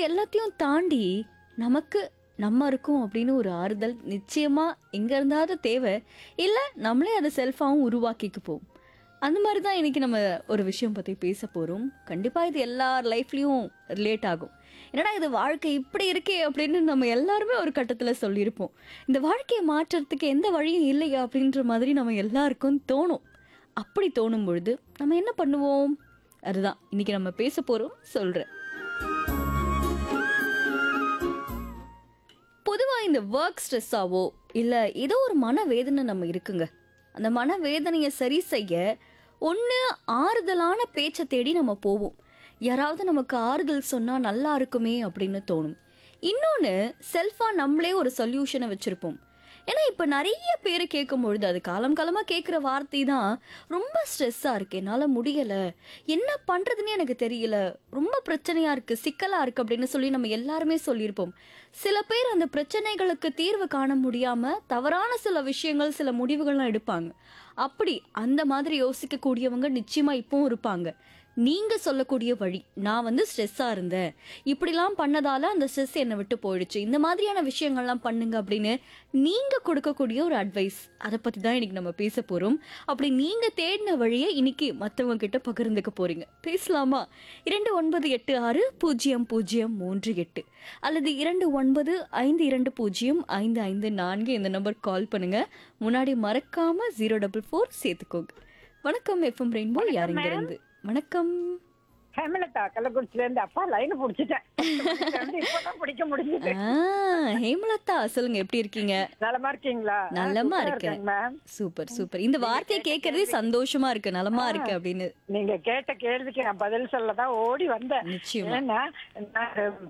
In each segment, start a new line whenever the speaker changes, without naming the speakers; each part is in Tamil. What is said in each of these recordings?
எல்லாத்தையும் தாண்டி நமக்கு நம்ம இருக்கோம் அப்படின்னு ஒரு ஆறுதல் நிச்சயமா எங்க இருந்தாவது தேவை இல்ல நம்மளே அதை செல்ஃபாவும் உருவாக்கிக்க போம் அந்த மாதிரி தான் இன்னைக்கு நம்ம ஒரு விஷயம் பத்தி பேச போறோம் கண்டிப்பா இது எல்லார் லைஃப்லயும் ரிலேட் ஆகும் என்னடா இது வாழ்க்கை இப்படி இருக்கே அப்படின்னு நம்ம எல்லாருமே ஒரு கட்டத்துல சொல்லியிருப்போம் இந்த வாழ்க்கையை மாற்றுறதுக்கு எந்த வழியும் இல்லையா அப்படின்ற மாதிரி நம்ம எல்லாருக்கும் தோணும் அப்படி தோணும் பொழுது நம்ம என்ன பண்ணுவோம் அதுதான் இன்னைக்கு நம்ம பேச போறோம் சொல்றேன் பொதுவா இந்த ஒர்க் ஸ்ட்ரெஸ்ஸாவோ இல்ல ஏதோ ஒரு மனவேதனை நம்ம இருக்குங்க அந்த மனவேதனையை சரி செய்ய ஒன்று ஆறுதலான பேச்சை தேடி நம்ம போவோம் யாராவது நமக்கு ஆறுதல் சொன்னா நல்லா இருக்குமே அப்படின்னு தோணும் இன்னொன்று செல்ஃபா நம்மளே ஒரு சொல்யூஷனை வச்சிருப்போம் ஏன்னா இப்போ நிறைய பேர் கேட்கும் பொழுது அது காலம் காலமாக கேட்குற வார்த்தை தான் ரொம்ப ஸ்ட்ரெஸ்ஸாக இருக்கு என்னால் முடியலை என்ன பண்ணுறதுன்னு எனக்கு தெரியல ரொம்ப பிரச்சனையாக இருக்குது சிக்கலாக இருக்குது அப்படின்னு சொல்லி நம்ம எல்லாருமே சொல்லியிருப்போம் சில பேர் அந்த பிரச்சனைகளுக்கு தீர்வு காண முடியாமல் தவறான சில விஷயங்கள் சில முடிவுகள்லாம் எடுப்பாங்க அப்படி அந்த மாதிரி யோசிக்கக்கூடியவங்க நிச்சயமாக இப்பவும் இருப்பாங்க நீங்க சொல்லக்கூடிய வழி நான் வந்து ஸ்ட்ரெஸ்ஸா இருந்தேன் இப்படிலாம் பண்ணதால அந்த ஸ்ட்ரெஸ் என்னை விட்டு போயிடுச்சு இந்த மாதிரியான விஷயங்கள்லாம் பண்ணுங்க அப்படின்னு நீங்க கொடுக்கக்கூடிய ஒரு அட்வைஸ் அதை பத்தி தான் இன்னைக்கு நம்ம பேச போறோம் அப்படி நீங்க தேடின வழியை இன்னைக்கு மற்றவங்க கிட்ட பகிர்ந்துக்க போறீங்க பேசலாமா இரண்டு ஒன்பது எட்டு ஆறு பூஜ்ஜியம் பூஜ்ஜியம் மூன்று எட்டு அல்லது இரண்டு ஒன்பது ஐந்து இரண்டு பூஜ்ஜியம் ஐந்து ஐந்து நான்கு இந்த நம்பர் கால் பண்ணுங்க முன்னாடி மறக்காம ஜீரோ டபுள் ஃபோர் சேர்த்துக்கோங்க வணக்கம் எஃப்எம் ரெயின்போ யாருங்க இருந்து வணக்கம்
ஹேமலதா கள்ளக்குறிச்சில இருந்து அப்பா லைன் புடிச்சிட்டேன் வந்து இப்பதான் பிடிக்க முடிஞ்சது
ஆ, ஹேமலதா சொல்லுங்க எப்படி இருக்கீங்க
நலமா இருக்கீங்களா
நலமா
சூப்பரா
இருக்கேன்.
இருக்கேங்க மேம்
சூப்பர் சூப்பர் இந்த வார்த்தையை கேட்கறதே சந்தோஷமா இருக்கு நலமா இருக்கு அப்படின்னு
நீங்க கேட்ட கேள்விக்கு நான் பதில் சொல்லதான் ஓடி வந்தேன்
நிச்சயமா
ஏன்னா நான்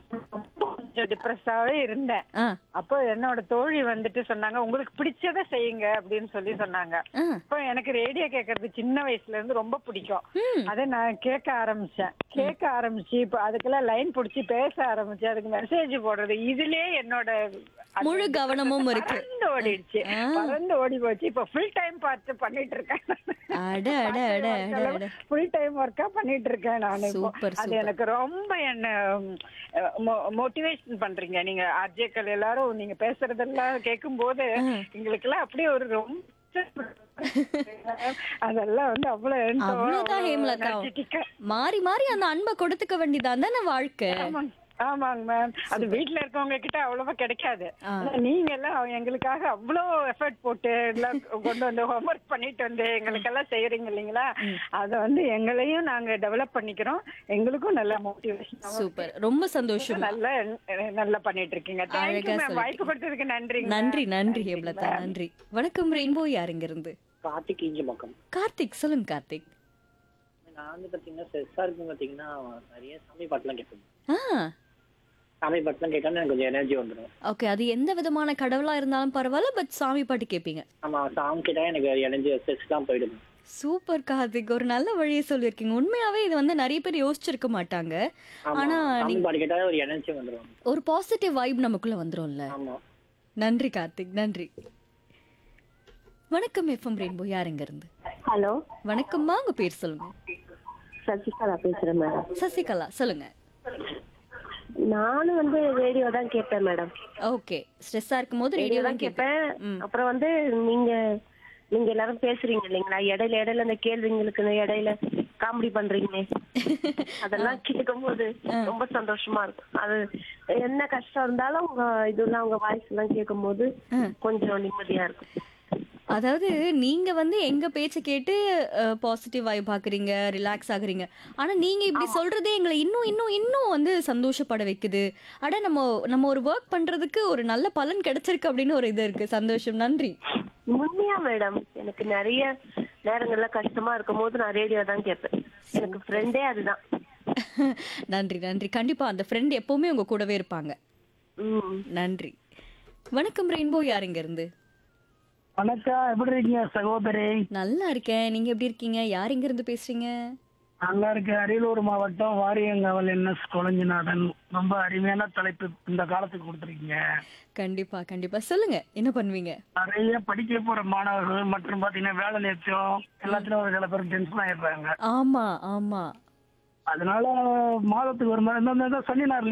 கொஞ்சம் டிப்ரெஸ்ஸாவே இருந்தேன்
ஆ
அப்போ என்னோட தோழி வந்துட்டு சொன்னாங்க உங்களுக்கு பிடிச்சதை செய்யுங்க அப்படின்னு சொல்லி சொன்னாங்க
ஆ
இப்போ எனக்கு ரேடியோ கேட்கறது சின்ன வயசுல இருந்து ரொம்ப பிடிக்கும்
ம்.
அதை நான் கேட்க ஆரம்பிச்சேன் கேட்க ஆரம்பிச்சு இப்போ அதுக்கெல்லாம் லைன் பிடிச்சி பேச ஆரம்பிச்சு அதுக்கு மெசேஜ் போடுறது இதுலயே என்னோட அது
முழு கவனமும் இருக்கு
பறந்து ஓடிடுச்சு
ஆ.
பறந்து ஓடி போச்சு இப்போ ஃபுல் டைம் பார்த்து பண்ணிட்டு இருக்கேன்
அட அட அட அட அட
ஃபுல் டைம் ஒர்க்கா பண்ணிட்டு இருக்கேன் நான் இப்போ
சூப்பர்,
அது
சூப்பர்.
எனக்கு ரொம்ப என்ன மோட்டிவேஷன் பண்றீங்க நீங்க அர்ஜேக்கள் எல்லாரும் நீங்க பேசுறதெல்லாம் கேட்கும்போது எங்களுக்கு எல்லாம் அப்படியே ஒரு ரொம்ப அதெல்லாம் வந்து அவ்வளவு
அவ்வளவுதான் ஹேமலதா
energetic ஆ
மாறி மாறி அந்த அன்பை கொடுத்துக்க வேண்டியதான் தானே வாழ்க்கை
ஆமாங்க ஆமாங்க மேம் அது வீட்ல இருக்கவங்க கிட்ட அவ்வளவா கிடைக்காது
ஆ.
ஆனா நீங்க எல்லாம் எங்களுக்காக அவ்வளவு எஃபர்ட் போட்டு எல்லாம் கொண்டு வந்து ஹோம்ஒர்க் பண்ணிட்டு வந்து எங்களுக்கெல்லாம் செய்யறீங்க இல்லைங்களா அத வந்து எங்களையும் நாங்க டெவலப் பண்ணிக்கிறோம் எங்களுக்கும் நல்ல மோட்டிவேஷன்
சூப்பர் ரொம்ப சந்தோஷம்
நல்லா நல்லா பண்ணிட்டு இருக்கீங்க தேங்க்யூ
அழகா
மேம்
சொல்லிட்டீங்க.
வாய்ப்பு கொடுத்ததுக்கு நன்றி
நன்றி நன்றி ஹேமலதா நன்றி வணக்கம் ரெயின்போ யாருங்க இருந்து
கார்த்திக் இஞ்சி பக்கம்
கார்த்திக் சொல்லுங்க கார்த்திக்
நான் வந்து பாத்தீங்கன்னா ஸ்ட்ரெஸ்ஸா இருக்கும் பாத்தீங்கன்னா நிறைய சாமி பாட்டுலாம் கேட்பேன்
ஆ
சாமி பாட்டுலாம் கேட்காம எனக்கு கொஞ்சம் எனர்ஜி வந்துடும்
ஓகே அது எந்த விதமான கடவுளா இருந்தாலும் பரவாயில்ல பட் சாமி பாட்டு கேட்பீங்க
ஆமா சாங் கேட்டா எனக்கு எனர்ஜி ஸ்ட்ரெஸ்லாம் போயிடும்
சூப்பர் கார்த்திக் ஒரு நல்ல வழியை சொல்லியிருக்கீங்க உண்மையாவே இது வந்து நிறைய பேர் யோசிச்சிருக்க மாட்டாங்க
ஆமா
ஆனா
சாமி பாட்டு கேட்டா ஒரு எனர்ஜி வந்துடும்
ஒரு பாசிட்டிவ் வைப் நமக்குள்ள வந்துரும்ல
ஆமா
நன்றி கார்த்திக் நன்றி வணக்கம் எஃப்எம் ரெயின்போ யாருங்க இருந்து
ஹலோ
வணக்கம்மா உங்க பேர் சொல்லுங்க
சசிகலா பேசுறேன் மேடம்
சசிகலா சொல்லுங்க
நானும் வந்து ரேடியோ தான் கேட்பேன் மேடம்
ஓகே ஸ்ட்ரெஸ்ஸா இருக்கும்போது
ரேடியோ
ரேடியோ
தான்
தான் கேட்பேன்
கேட்பேன் அப்புறம் வந்து நீங்க நீங்க எல்லாரும் பேசுறீங்க இல்லைங்களா இடையில இடையில அந்த கேள்விங்களுக்கு இந்த இடையில காமெடி பண்றீங்க அதெல்லாம் கேட்கும்போது ரொம்ப சந்தோஷமா இருக்கும் அது என்ன கஷ்டம் இருந்தாலும் உங்க இதெல்லாம் உங்க வாய்ஸ் எல்லாம் கேட்கும்போது கொஞ்சம் நிம்மதியா இருக்கும்
அதாவது நீங்க வந்து எங்க பேச்ச கேட்டு பாசிட்டிவ் வைப் பாக்குறீங்க ரிலாக்ஸ் ஆகுறீங்க ஆனா நீங்க இப்படி சொல்றதே எங்களை இன்னும் இன்னும் இன்னும் வந்து சந்தோஷப்பட வைக்குது அட நம்ம நம்ம ஒரு ஒர்க் பண்றதுக்கு ஒரு நல்ல பலன் கிடைச்சிருக்கு அப்படின்னு ஒரு இது இருக்கு சந்தோஷம் நன்றி
உண்மையா மேடம் எனக்கு நிறைய நேரங்கள்ல கஷ்டமா இருக்கும் போது நான் ரேடியோ தான் கேட்பேன் எனக்கு ஃப்ரெண்டே அதுதான்
நன்றி நன்றி கண்டிப்பா அந்த ஃப்ரெண்ட் எப்பவுமே உங்க கூடவே இருப்பாங்க
ம்
நன்றி வணக்கம் ரெயின்போ யாருங்க இருந்து
வணக்கம் எப்படி இருக்கீங்க சகோதரி
நல்லா இருக்கேன் நீங்க எப்படி இருக்கீங்க யார் இங்க இருந்து பேசுறீங்க
நல்லா இருக்கு அரியலூர் மாவட்டம் வாரியங்காவல் என்எஸ் கொளஞ்சிநாதன் ரொம்ப அருமையான தலைப்பு இந்த காலத்துக்கு கொடுத்துருக்கீங்க
கண்டிப்பா கண்டிப்பா சொல்லுங்க என்ன பண்ணுவீங்க
நிறைய படிக்க போற மாணவர்கள் மற்றும் பாத்தீங்கன்னா வேலை நிறுத்தம் எல்லாத்துலயும் ஒரு சில பேர் டென்ஷன் ஆயிடுறாங்க
ஆமா ஆமா
அதனால மாதத்துக்கு ஒரு மாதிரி இந்த- இந்த சனி ஞாயிறு